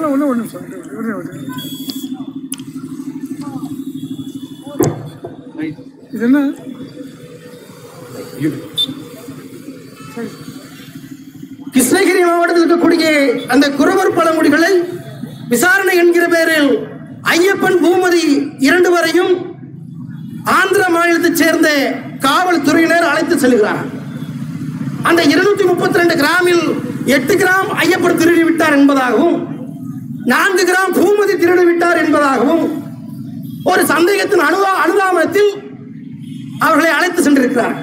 ஒன்று ஒன்று ஒரு நிமிஷம் ஒன்று ஒன்று இது என்ன சரி கிருஷ்ணகிரி மாவட்டத்தில் இருக்கக்கூடிய அந்த குறவர் பழங்குடிகளை விசாரணை என்கிற பெயரில் ஐயப்பன் பூமதி இரண்டு வரையும் ஆந்திர மாநிலத்தைச் சேர்ந்த காவல்துறையினர் அழைத்து செல்கிறார் அந்த இருநூத்தி முப்பத்தி ரெண்டு கிராமில் எட்டு கிராம் ஐயப்பன் திருடி விட்டார் என்பதாகவும் நான்கு கிராம் பூமதி திருடி விட்டார் என்பதாகவும் ஒரு சந்தேகத்தின் அனுதா அனுதாபனத்தில் அவர்களை அழைத்து சென்றிருக்கிறார்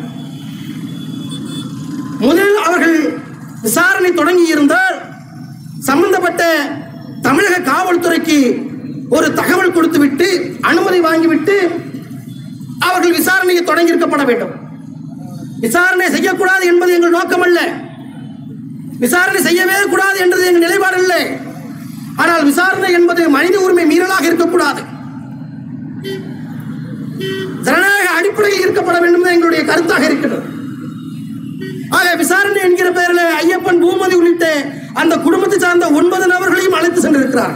முதலில் அவர்கள் விசாரணை தொடங்கி இருந்தால் சம்பந்தப்பட்ட தமிழக காவல்துறைக்கு ஒரு தகவல் கொடுத்துவிட்டு அனுமதி வாங்கிவிட்டு அவர்கள் விசாரணையை தொடங்கி இருக்கப்பட வேண்டும் விசாரணை செய்யக்கூடாது என்பது எங்கள் நோக்கம் அல்ல விசாரணை செய்யவே கூடாது என்றது எங்கள் நிலைப்பாடு இல்லை ஆனால் விசாரணை என்பது மனித உரிமை மீறலாக இருக்கக்கூடாது ஜனநாயக அடிப்படையில் இருக்கப்பட வேண்டும் என்று எங்களுடைய கருத்தாக இருக்கிறது ஆக விசாரணை என்கிற பெயரில் ஐயப்பன் பூமதி உள்ளிட்ட அந்த குடும்பத்தை சார்ந்த ஒன்பது நபர்களையும் அழைத்து சென்றிருக்கிறார்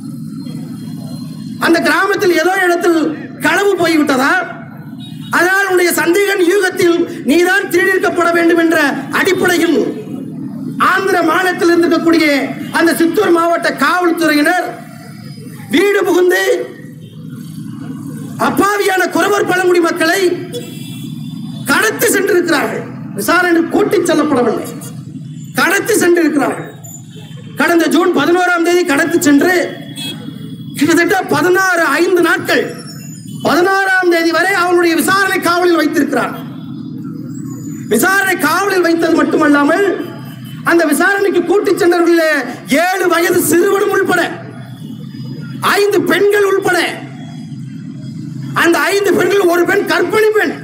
அந்த கிராமத்தில் ஏதோ இடத்தில் களவு போய்விட்டதா அதனால் உன்னுடைய சந்தேகன் யூகத்தில் நீதான் திருடியிருக்கப்பட வேண்டும் என்ற அடிப்படையில் ஆந்திர மாநிலத்தில் இருக்கக்கூடிய அந்த சித்தூர் மாவட்ட காவல்துறையினர் வீடு புகுந்து அப்பாவியான குறவர் பழங்குடி மக்களை கடத்தி சென்றிருக்கிறார்கள் விசாரணை கூட்டி செல்லப்படவில்லை கடத்தி சென்றிருக்கிறார்கள் கடந்த ஜூன் பதினோராம் தேதி கடத்தி சென்று கிட்டத்தட்ட பதினாறு ஐந்து நாட்கள் பதினாறாம் தேதி வரை அவனுடைய விசாரணை காவலில் வைத்திருக்கிறார் விசாரணை காவலில் வைத்தது மட்டுமல்லாமல் அந்த விசாரணைக்கு கூட்டிச் சென்றவர்களில் ஏழு வயது சிறுவனும் உள்பட ஐந்து பெண்கள் உள்பட அந்த ஐந்து பெண்கள் ஒரு பெண் கற்பிணி பெண்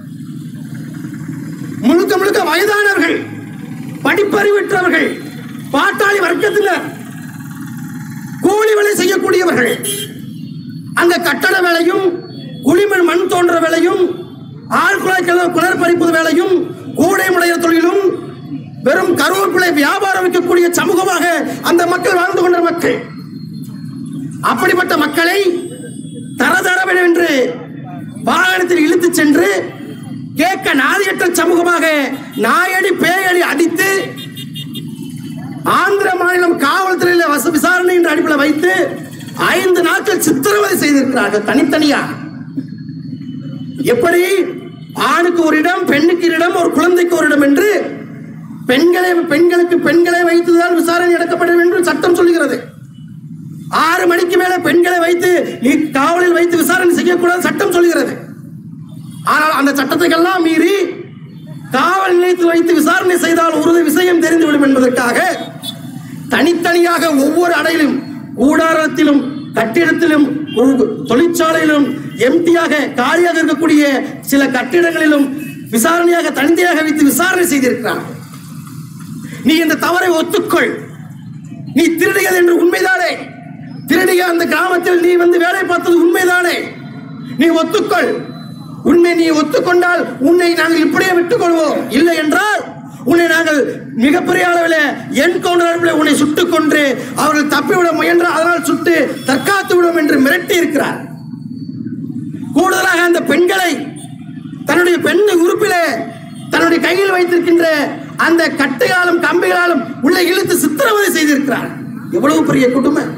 முழுக்க முழுக்க வயதானவர்கள் படிப்பறிவற்றவர்கள் பாட்டாளி வர்க்கத்தினர் கூலி வேலை செய்யக்கூடியவர்கள் அந்த கட்டட வேலையும் குளிமண் மண் தோன்ற வேலையும் ஆழ்குழாய் கிணறு குளர் பறிப்பது வேலையும் கூடை முடைய தொழிலும் வெறும் கருவேப்பிலை வியாபாரம் வைக்கக்கூடிய சமூகமாக அந்த மக்கள் வாழ்ந்து கொண்ட மக்கள் அப்படிப்பட்ட மக்களை தரதரவென என்று வாகனத்தில் இழுத்துச் சென்று கேட்க நாதியற்ற சமூகமாக நாயடி பேயடி அடித்து ஆந்திர மாநிலம் காவல்துறையில் வச விசாரணை என்ற அடிப்பில் வைத்து ஐந்து நாட்கள் சித்திரவதை செய்திருக்கிறார்கள் தனித்தனியா எப்படி ஆணுக்கு ஒரு இடம் பெண்ணுக்கு ஒரு இடம் ஒரு குழந்தைக்கு ஒரு இடம் என்று பெண்களை பெண்களுக்கு பெண்களை வைத்துதான் விசாரணை நடக்கப்பட வேண்டும் என்று சட்டம் சொல்லுகிறது ஆறு மணிக்கு மேல பெண்களை வைத்து நீ காவலில் வைத்து விசாரணை செய்யக்கூடாது சட்டம் சொல்லுகிறது ஆனால் அந்த சட்டத்தையெல்லாம் மீறி காவல் நிலையத்தில் வைத்து விசாரணை செய்தால் ஒரு விஷயம் தெரிந்துவிடும் என்பதற்காக தனித்தனியாக ஒவ்வொரு அறையிலும் கூடாரத்திலும் கட்டிடத்திலும் ஒரு தொழிற்சாலையிலும் எம்டியாக காலியாக இருக்கக்கூடிய சில கட்டிடங்களிலும் விசாரணையாக தனியாக வைத்து விசாரணை செய்திருக்கிறார் நீ இந்த தவறை ஒத்துக்கொள் நீ திருடியது என்று உண்மைதானே திருடிய அந்த கிராமத்தில் நீ வந்து வேலை பார்த்தது உண்மைதானே நீ ஒத்துக்கொள் உண்மை நீ ஒத்துக்கொண்டால் உன்னை நாங்கள் இப்படியே விட்டுக் கொள்வோம் இல்லை என்றால் உன்னை நாங்கள் மிகப்பெரிய அளவில் என்கவுண்டர் அளவில் உன்னை சுட்டுக் கொன்று அவர்கள் தப்பிவிட முயன்ற அதனால் சுட்டு தற்காத்து விடும் என்று மிரட்டி இருக்கிறார் கூடுதலாக அந்த பெண்களை தன்னுடைய பெண் உறுப்பிலே தன்னுடைய கையில் வைத்திருக்கின்ற அந்த கட்டையாலும் கம்பிகளாலும் உள்ள இழுத்து சித்திரவதை செய்திருக்கிறார் எவ்வளவு பெரிய குடும்பம்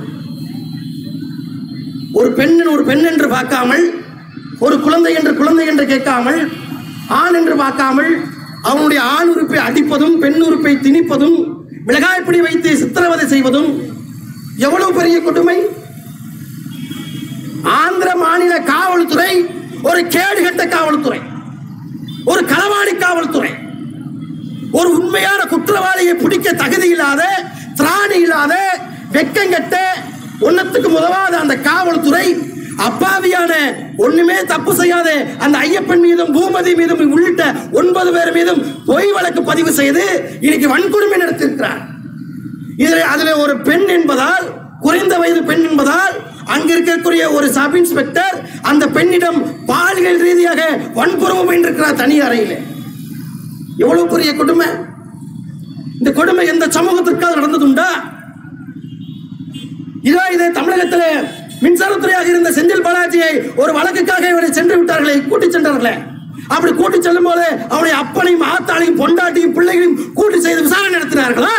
ஒரு பெண்ணின் ஒரு பெண் என்று பார்க்காமல் ஒரு குழந்தை என்று குழந்தை என்று கேட்காமல் ஆண் என்று பார்க்காமல் அவனுடைய ஆண் உறுப்பை அடிப்பதும் பெண் உறுப்பை திணிப்பதும் மிளகாய்ப்பிடி வைத்து சித்திரவதை செய்வதும் எவ்வளவு பெரிய கொடுமை ஆந்திர மாநில காவல்துறை ஒரு கேடுகட்ட காவல்துறை ஒரு களவாணி காவல்துறை ஒரு உண்மையான குற்றவாளியை பிடிக்க தகுதி இல்லாத திராணி இல்லாத வெக்கங்கெட்ட ஒன்னத்துக்கு உதவாத அந்த காவல்துறை அப்பாவியான ஒண்ணுமே தப்பு செய்யாத அந்த ஐயப்பன் மீதும் பூமதி மீதும் உள்ளிட்ட ஒன்பது பேர் மீதும் பொய் வழக்கு பதிவு செய்து இன்னைக்கு வன்கொடுமை நடத்தியிருக்கிறார் இதில் அதில் ஒரு பெண் என்பதால் குறைந்த வயது பெண் என்பதால் அங்க இருக்கக்கூடிய ஒரு சப் இன்ஸ்பெக்டர் அந்த பெண்ணிடம் பாலியல் ரீதியாக வன்புறவும் இருக்கிறார் தனி அறையில் எவ்வளவு பெரிய கொடுமை இந்த கொடுமை எந்த சமூகத்திற்காக நடந்ததுண்டா இதோ இதே தமிழகத்தில் மின்சாரத்துறையாக இருந்த செந்தில் பாலாஜியை ஒரு வழக்குக்காக இவரை சென்று விட்டார்களே கூட்டி சென்றார்களே அப்படி கூட்டி செல்லும் போது அவனை அப்பனையும் ஆத்தாளையும் பொண்டாட்டியும் பிள்ளைகளையும் கூட்டி செய்து விசாரணை நடத்தினார்களா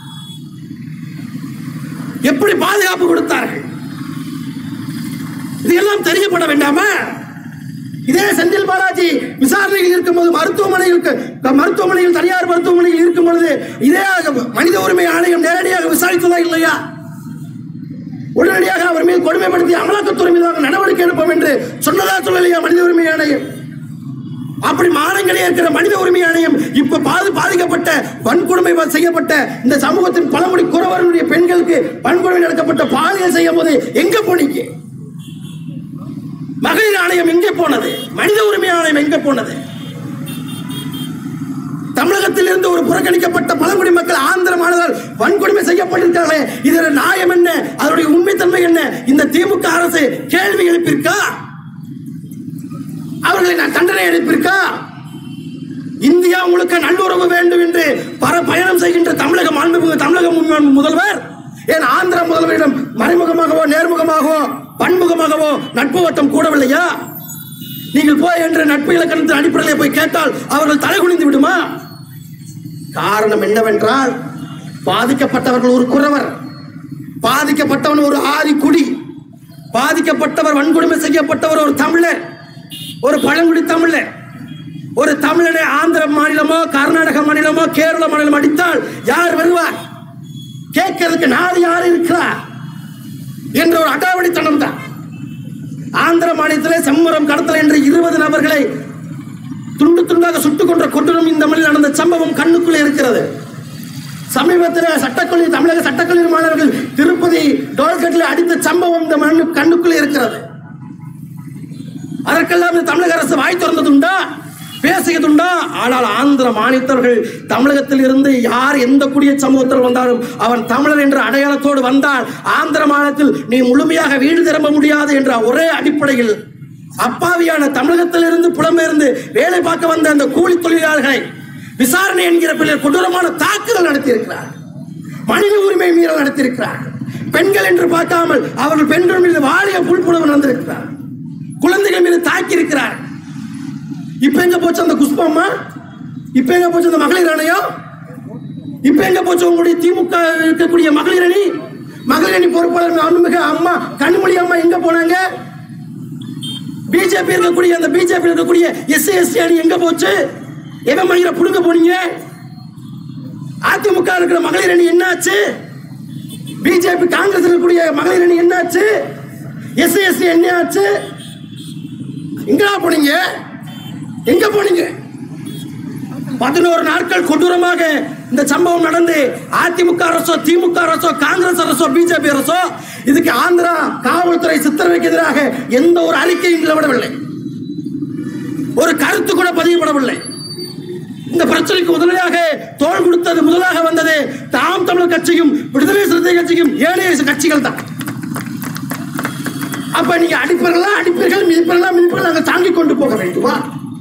எப்படி பாதுகாப்பு கொடுத்தார்கள் இதெல்லாம் தெரியப்பட வேண்டாமா இதே செந்தில் பாலாஜி விசாரணையில் இருக்கும்போது மருத்துவமனையில் மருத்துவமனையில் தனியார் மருத்துவமனையில் இருக்கும் பொழுது இதே மனித உரிமை ஆணையம் நேரடியாக விசாரித்ததா இல்லையா உடனடியாக அவர் மீது கொடுமைப்படுத்தி அமலாக்கத்துறை மீதாக நடவடிக்கை எடுப்போம் என்று சொன்னதா சொல்லலையா மனித உரிமை ஆணையம் அப்படி மானங்களே இருக்கிற மனித உரிமை ஆணையம் இப்ப பாது பாதிக்கப்பட்ட வன்கொடுமை செய்யப்பட்ட இந்த சமூகத்தின் பழங்குடி குறவர்களுடைய பெண்களுக்கு வன்கொடுமை நடக்கப்பட்ட பாலியல் செய்யும் போது எங்க போனீங்க மகளிர் ஆணையம் எங்கே போனது மனித உரிமை ஆணையம் எங்கே போனது தமிழகத்தில் இருந்து ஒரு புறக்கணிக்கப்பட்ட பழங்குடி மக்கள் ஆந்திர மாணவர்கள் வன்கொடுமை செய்யப்பட்டிருக்காங்களே இதோட நியாயம் என்ன அதனுடைய உண்மைத்தன்மை என்ன இந்த திமுக அரசு கேள்வி எழுப்பியிருக்கா அவர்களை நான் தண்டனை எழுப்பியிருக்கா இந்தியா முழுக்க நல்லுறவு வேண்டும் என்று பர பயணம் செய்கின்ற தமிழக மாண்புமிகு தமிழக முன் முதல்வர் ஏன் ஆந்திர முதல்வரிடம் மறைமுகமாகவோ நேர்முகமாகவோ பன்முகமாகவோ நட்பு வட்டம் கூடவில்லையா நீங்கள் போய் என்ற நட்பு இலக்கணத்தின் அடிப்படையில் போய் கேட்டால் அவர்கள் தலைகுனிந்து விடுமா காரணம் என்னவென்றால் பாதிக்கப்பட்டவர்கள் ஒரு குறவர் பாதிக்கப்பட்டவன் ஒரு ஆதி குடி பாதிக்கப்பட்டவர் வன்கொடுமை செய்யப்பட்டவர் ஒரு தமிழர் ஒரு பழங்குடி தமிழர் ஒரு தமிழனை ஆந்திர மாநிலமோ கர்நாடக மாநிலமோ கேரள மாநிலம் அடித்தால் யார் வருவார் கேட்கறதுக்கு நாடு யார் இருக்கிறார் என்ற ஒரு அடாவடித்தனம் தான் ஆந்திர மாநிலத்திலே செம்மரம் கடத்தல் என்ற இருபது நபர்களை துண்டு துண்டாக சுட்டுக் கொன்ற கொடூரம் இந்த மண்ணில் நடந்த சம்பவம் கண்ணுக்குள்ளே இருக்கிறது சமீபத்தில் சட்டக்கல்லூரி தமிழக சட்டக்கல்லூரி மாணவர்கள் திருப்பதி டோல்கட்டில் அடித்த சம்பவம் இந்த மண்ணு கண்ணுக்குள்ளே இருக்கிறது அதற்கெல்லாம் இந்த தமிழக அரசு வாய் திறந்ததுண்டா பேசியதுண்டா ஆனால் ஆந்திர மாநிலத்தவர்கள் தமிழகத்தில் இருந்து யார் எந்த குடிய சமூகத்தில் வந்தாலும் அவன் தமிழர் என்ற அடையாளத்தோடு வந்தால் ஆந்திர மாநிலத்தில் நீ முழுமையாக வீடு திரும்ப முடியாது என்ற ஒரே அடிப்படையில் அப்பாவியான தமிழகத்திலிருந்து புலம்பெயர்ந்து வேலை பார்க்க வந்த அந்த கூலி தொழிலாளர்களை விசாரணை என்கிற பெயரில் கொடூரமான தாக்குதல் நடத்தியிருக்கிறார் மனித உரிமை மீறல் நடத்தியிருக்கிறார் பெண்கள் என்று பார்க்காமல் அவர்கள் பெண்கள் மீது வாலிய புல்புணர்வு நடந்திருக்கிறார் குழந்தைகள் மீது தாக்கி இருக்கிறார் இப்ப எங்க போச்சு அந்த குஷ்பம்மா இப்ப எங்க போச்சு அந்த மகளிர் ஆணையம் இப்ப எங்க போச்சு உங்களுடைய திமுக இருக்கக்கூடிய மகளிர் அணி மகளிர் அணி பொறுப்பாளர் அன்புமிகு அம்மா கனிமொழி அம்மா எங்க போனாங்க பிஜேபி இருக்கக்கூடிய அந்த பிஜேபி இருக்கக்கூடிய எஸ்சி எஸ்டி அணி எங்க போச்சு எவன் மயிரை புடுங்க போனீங்க அதிமுக இருக்கிற மகளிர் அணி என்னாச்சு பிஜேபி காங்கிரஸ் இருக்கக்கூடிய மகளிர் அணி என்னாச்சு எஸ்சி எஸ்டி என்ன ஆச்சு எங்கடா போனீங்க எங்க போனீங்க பதினோரு நாட்கள் கொடூரமாக இந்த சம்பவம் நடந்து அதிமுக அரசோ திமுக அரசோ காங்கிரஸ் அரசோ பிஜேபி அரசோ இதுக்கு ஆந்திரா காவல்துறை சித்தரவைக்கு எதிராக எந்த ஒரு அறிக்கையும் நிலவிடவில்லை ஒரு கருத்து கூட பதியப்படவில்லை இந்த பிரச்சனைக்கு முதலாக தோல் கொடுத்தது முதலாக வந்தது தாம் தமிழர் கட்சியும் விடுதலை சிறுத்தை கட்சியும் ஏனைய கட்சிகள் தான் அப்ப நீங்க அடிப்பீர்களா அடிப்பீர்கள் மிதிப்பீர்களா மிதிப்பீர்கள் நாங்கள் தாங்கிக் கொண்டு போக வேண்டுமா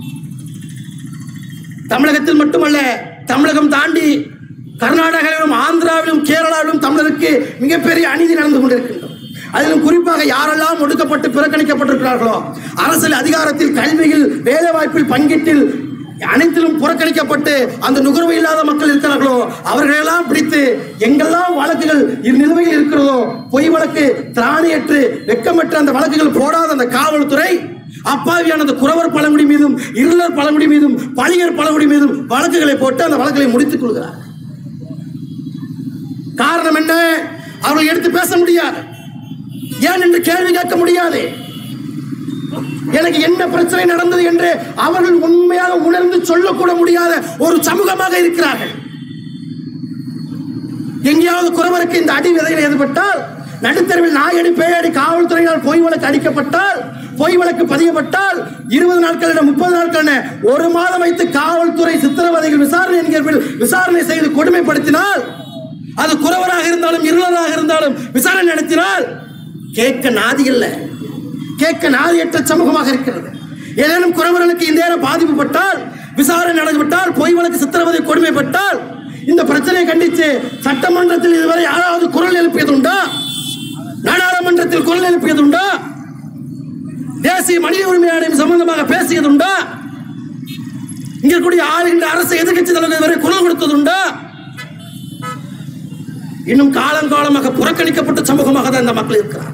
தமிழகத்தில் மட்டுமல்ல தமிழகம் தாண்டி கர்நாடகாவிலும் ஆந்திராவிலும் கேரளாவிலும் தமிழருக்கு மிகப்பெரிய அநீதி நடந்து கொண்டிருக்கின்றோம் அதிலும் குறிப்பாக யாரெல்லாம் ஒடுக்கப்பட்டு புறக்கணிக்கப்பட்டிருக்கிறார்களோ அரசியல் அதிகாரத்தில் கல்வியில் வேலை வாய்ப்பில் பங்கீட்டில் அனைத்திலும் புறக்கணிக்கப்பட்டு அந்த நுகர்வு இல்லாத மக்கள் இருக்கிறார்களோ அவர்களெல்லாம் பிடித்து எங்கெல்லாம் வழக்குகள் நிலுவையில் இருக்கிறதோ பொய் வழக்கு திராணியற்று வெக்கமற்ற அந்த வழக்குகள் போடாத அந்த காவல்துறை அப்பாவியான அந்த குறவர் பழங்குடி மீதும் இருளர் பழங்குடி மீதும் பழியர் பழங்குடி மீதும் வழக்குகளை போட்டு அந்த வழக்குகளை முடித்துக் கொள்கிறார் காரணம் என்ன அவர்கள் எடுத்து பேச முடியாது ஏன் என்று கேள்வி கேட்க முடியாது எனக்கு என்ன பிரச்சனை நடந்தது என்று அவர்கள் உண்மையாக உணர்ந்து சொல்லக்கூட முடியாத ஒரு சமூகமாக இருக்கிறார்கள் எங்கேயாவது குறவருக்கு இந்த அடி விதைகள் ஏற்பட்டால் நடுத்தரவில் நாயடி பேயடி காவல்துறையினால் பொய் வழக்கு அடிக்கப்பட்டால் பொய் வழக்கு பதியப்பட்டால் இருபது நாட்கள் என முப்பது நாட்கள் என ஒரு மாதம் வைத்து காவல்துறை சித்திரவதைகள் விசாரணை என்கிற விசாரணை செய்து கொடுமைப்படுத்தினால் அது குறவராக இருந்தாலும் இருளராக இருந்தாலும் விசாரணை நடத்தினால் கேட்க நாதி இல்லை கேட்க நாதியற்ற சமூகமாக இருக்கிறது ஏதேனும் குறவர்களுக்கு இந்த நேரம் பாதிப்புப்பட்டால் விசாரணை நடந்துவிட்டால் பொய் வழக்கு சித்திரவதை கொடுமைப்பட்டால் இந்த பிரச்சனையை கண்டித்து சட்டமன்றத்தில் இதுவரை யாராவது குரல் எழுப்பியது உண்டா குரல் எழுப்பியதுண்டா தேசிய மனித உரிமை ஆணையம் சம்பந்தமாக பேசியதுண்டா இங்க இருக்கக்கூடிய ஆளுகின்ற அரசு எதிர்கட்சி தலைவர் வரை குரல் கொடுத்ததுண்டா இன்னும் காலம் காலமாக புறக்கணிக்கப்பட்ட சமூகமாக தான் இந்த மக்கள் இருக்கிறார்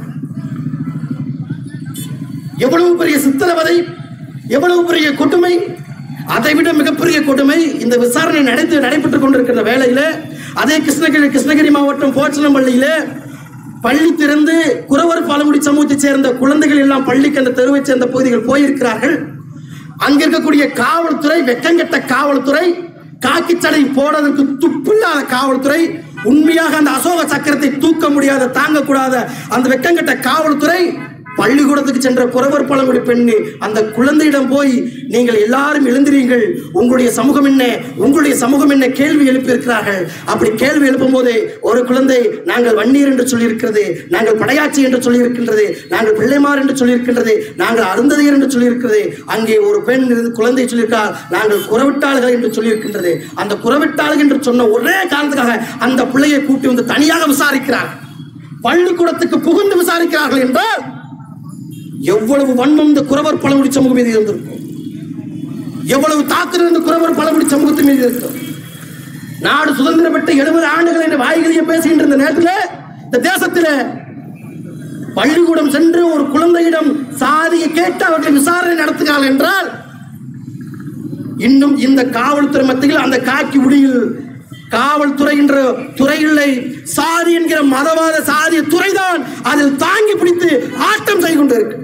எவ்வளவு பெரிய சித்திரவதை எவ்வளவு பெரிய கொடுமை அதைவிட மிகப்பெரிய கொடுமை இந்த விசாரணை நடந்து நடைபெற்றுக் கொண்டிருக்கிற வேளையில அதே கிருஷ்ணகிரி கிருஷ்ணகிரி மாவட்டம் போச்சனம்பள்ளியில பள்ளி திறந்து குறவர் பாலமுடி சமூகத்தைச் சேர்ந்த குழந்தைகள் எல்லாம் பள்ளிக்கு அந்த தெருவைச் சேர்ந்த பகுதிகள் போயிருக்கிறார்கள் அங்க இருக்கக்கூடிய காவல்துறை வெக்கங்கெட்ட காவல்துறை காக்கிச்சடை போடுறதுக்கு துப்பில்லாத காவல்துறை உண்மையாக அந்த அசோக சக்கரத்தை தூக்க முடியாத தாங்கக்கூடாத அந்த வெக்கங்கெட்ட காவல்துறை பள்ளிக்கூடத்துக்கு சென்ற குறவர் பழங்குடி பெண்ணு அந்த குழந்தையிடம் போய் நீங்கள் எல்லாரும் எழுந்திரீங்கள் உங்களுடைய சமூகம் என்ன உங்களுடைய சமூகம் என்ன கேள்வி எழுப்பியிருக்கிறார்கள் அப்படி கேள்வி எழுப்பும் போதே ஒரு குழந்தை நாங்கள் வன்னீர் என்று சொல்லியிருக்கிறது நாங்கள் படையாச்சி என்று சொல்லியிருக்கின்றது நாங்கள் பிள்ளைமார் என்று சொல்லியிருக்கின்றது நாங்கள் அருந்ததியர் என்று சொல்லியிருக்கிறது அங்கே ஒரு பெண் இருந்து குழந்தை சொல்லியிருக்கார் நாங்கள் குறவிட்டாள்கள் என்று சொல்லியிருக்கின்றது அந்த குறவிட்டாள்கள் என்று சொன்ன ஒரே காரணத்துக்காக அந்த பிள்ளையை கூட்டி வந்து தனியாக விசாரிக்கிறார் பள்ளிக்கூடத்துக்கு புகுந்து விசாரிக்கிறார்கள் என்றால் எவ்வளவு வன்மம் இந்த குறவர் பழங்குடி சமூகம் மீது இருந்திருக்கும் எவ்வளவு தாக்குதல் இந்த குறவர் பழங்குடி சமூகத்தின் மீது இருக்கும் நாடு சுதந்திரம் பெற்ற எழுபது ஆண்டுகள் என்று வாய்களையே பேசுகின்ற இந்த நேரத்தில் இந்த தேசத்தில் பள்ளிக்கூடம் சென்று ஒரு குழந்தையிடம் சாதியை கேட்டு அவர்கள் விசாரணை நடத்துகிறார்கள் என்றால் இன்னும் இந்த காவல்துறை மத்தியில் அந்த காக்கி உடியில் காவல்துறை என்ற துறை இல்லை சாதி என்கிற மதவாத சாதிய துறைதான் அதில் தாங்கி பிடித்து ஆட்டம் செய்து கொண்டிருக்கு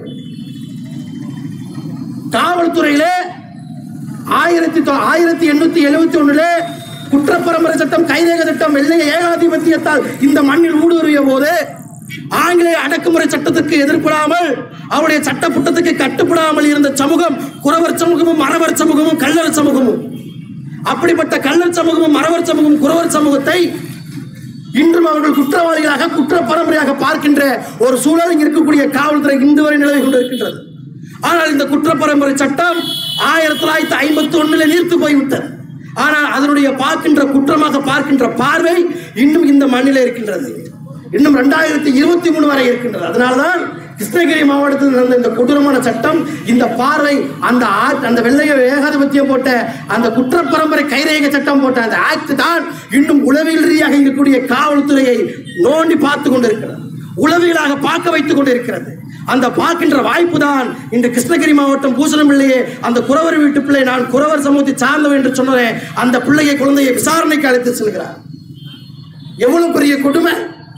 காவல்துறையிலே ஆயிரத்தி தொ- ஆயிரத்தி எண்ணூத்தி எழுபத்தி ஒண்ணுல குற்றப்பரம்பரை சட்டம் கைரேக சட்டம் வெள்ளைய ஏகாதிபத்தியத்தால் இந்த மண்ணில் ஊடுருவிய போது ஆங்கிலேய அடக்குமுறை சட்டத்துக்கு எதிர்ப்படாமல் அவருடைய சட்ட புட்டத்துக்கு கட்டுப்படாமல் இருந்த சமூகம் குறவர் சமூகமும் மறவர் சமூகமும் கள்ளர் சமூகமும் அப்படிப்பட்ட கள்ளர் சமூகமும் மறவர் சமூகமும் குறவர் சமூகத்தை இன்றும் அவர்கள் குற்றவாளிகளாக குற்ற பரம்பரையாக பார்க்கின்ற ஒரு சூழல் இங்கு இருக்கக்கூடிய காவல்துறை இன்று வரை நிலவி கொண்டிருக்கின்றது ஆனால் இந்த குற்ற பரம்பரை சட்டம் ஆயிரத்தி தொள்ளாயிரத்தி ஐம்பத்தி ஒண்ணுல நீர்த்து போய்விட்டது ஆனால் அதனுடைய பார்க்கின்ற குற்றமாக பார்க்கின்ற பார்வை இன்னும் இந்த மண்ணில் இருக்கின்றது இன்னும் ரெண்டாயிரத்தி இருபத்தி மூணு வரை இருக்கின்றது அதனால்தான் கிருஷ்ணகிரி மாவட்டத்தில் நடந்த இந்த கொடூரமான சட்டம் இந்த பார்வை அந்த ஆ- அந்த வெள்ளைய ஏகாதிபத்தியம் போட்ட அந்த குற்றப்பரம்பரை கைரேக சட்டம் போட்ட அந்த ஆக்ட் தான் இன்னும் உளவியல் ரீதியாக இருக்கக்கூடிய காவல்துறையை நோண்டி பார்த்து கொண்டிருக்கிறது உளவியலாக பார்க்க வைத்துக் கொண்டிருக்கிறது அந்த பார்க்கின்ற வாய்ப்பு தான் இன்று கிருஷ்ணகிரி மாவட்டம் பூசணம் பிள்ளையே அந்த குறவர் வீட்டு பிள்ளை நான் குறவர் சமூகத்தை சார்ந்தவன் என்று சொன்னேன் அந்த பிள்ளையை குழந்தையை விசாரணைக்கு அழைத்து செல்கிறார் எவ்வளவு பெரிய கொடுமை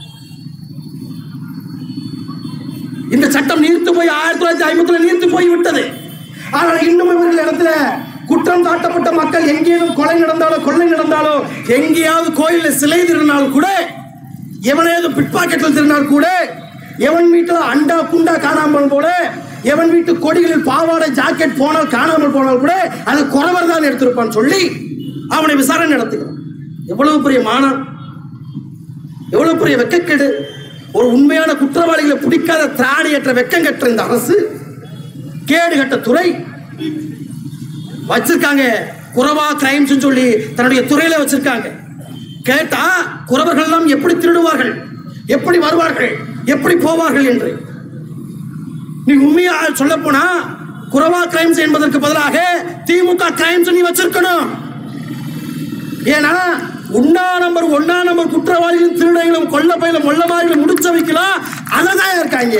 இந்த சட்டம் நீர்த்து போய் ஆயிரத்தி தொள்ளாயிரத்தி ஐம்பத்துல நீர்த்து போய் விட்டது ஆனால் இன்னும் இவர்கள் இடத்துல குற்றம் சாட்டப்பட்ட மக்கள் எங்கேயும் கொலை நடந்தாலோ கொள்ளை நடந்தாலோ எங்கேயாவது கோயிலில் சிலை திருநாள் கூட எவனேது பிட்பாக்கெட்டில் திருநாள் கூட எவன் வீட்டில் அண்டா குண்டா காணாமல் போல எவன் வீட்டு கொடிகளில் பாவாடை ஜாக்கெட் போனால் காணாமல் போனால் கூட அது குறவர் தான் எடுத்திருப்பான்னு சொல்லி அவனை விசாரணை நடத்துகிறான் எவ்வளவு பெரிய மானம் எவ்வளவு பெரிய வெக்கக்கேடு ஒரு உண்மையான குற்றவாளிகளை பிடிக்காத திராணியற்ற வெக்கங்கற்ற இந்த அரசு கேடு கட்ட துறை வச்சிருக்காங்க குறவா கிரைம்ஸ் சொல்லி தன்னுடைய துறையில வச்சிருக்காங்க கேட்டா குறவர்கள் எல்லாம் எப்படி திருடுவார்கள் எப்படி வருவார்கள் எப்படி போவார்கள் என்று நீ உண்மையா சொல்ல போனா குறவா கிரைம்ஸ் என்பதற்கு பதிலாக திமுக கிரைம்ஸ் நீ வச்சிருக்கணும் ஏன்னா ஒன்னா நம்பர் ஒன்னா நம்பர் குற்றவாளிகளும் திருடங்களும் கொல்ல பயிலும் கொல்ல மாதிரி முடிச்ச வைக்கலாம் அதான் இருக்காங்க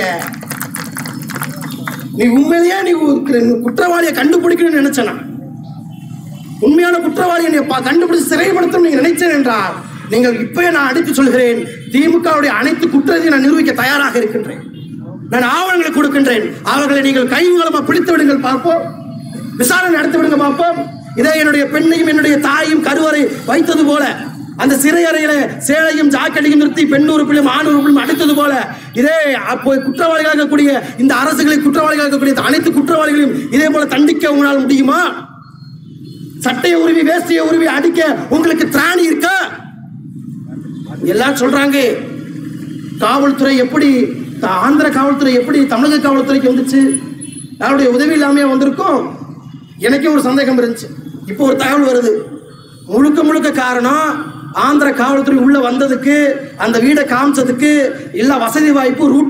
நீ உண்மையிலேயே நீ கு- குற்றவாளியை கண்டுபிடிக்கணும்னு நினைச்சனா உண்மையான குற்றவாளியை நீ பா- கண்டுபிடிச்சு சிறைப்படுத்தணும் நீங்க நினைச்சேன் என்றால் நீங்கள் இப்பயே நான் அடித்து சொல்கிறேன் திமுகவுடைய அனைத்து குற்றத்தையும் நான் நிரூபிக்க தயாராக இருக்கின்றேன் நான் ஆவணங்களை கொடுக்கின்றேன் அவர்களை நீங்கள் கைவலமா பிடித்து விடுங்கள் பார்ப்போம் விசாரணை நடத்தி விடுங்க பார்ப்போம் இதே என்னுடைய பெண்ணையும் என்னுடைய தாயும் கருவறை வைத்தது போல அந்த சிறை அறையில சேலையும் ஜாக்கெட்டையும் நிறுத்தி பெண் உறுப்பிலும் ஆண் உறுப்பிலும் அடித்தது போல இதே அப்போ குற்றவாளிகளாக இருக்கக்கூடிய இந்த அரசுகளை குற்றவாளிகளாக இருக்கக்கூடிய இந்த அனைத்து குற்றவாளிகளையும் இதே போல தண்டிக்க உங்களால் முடியுமா சட்டையை உருவி வேஷ்டியை உருவி அடிக்க உங்களுக்கு திராணி இருக்கா எல்லாம் சொல்றாங்க காவல்துறை எப்படி த- ஆந்திர காவல்துறை எப்படி தமிழக காவல்துறைக்கு வந்துச்சு யாருடைய உதவி இல்லாமையா வந்திருக்கோம் எனக்கே ஒரு சந்தேகம் இருந்துச்சு இப்போ ஒரு தகவல் வருது முழுக்க முழுக்க காரணம் ஆந்திர காவல்துறை உள்ள வந்ததுக்கு அந்த வீடை காமிச்சதுக்கு இல்ல வசதி வாய்ப்பு ரூட்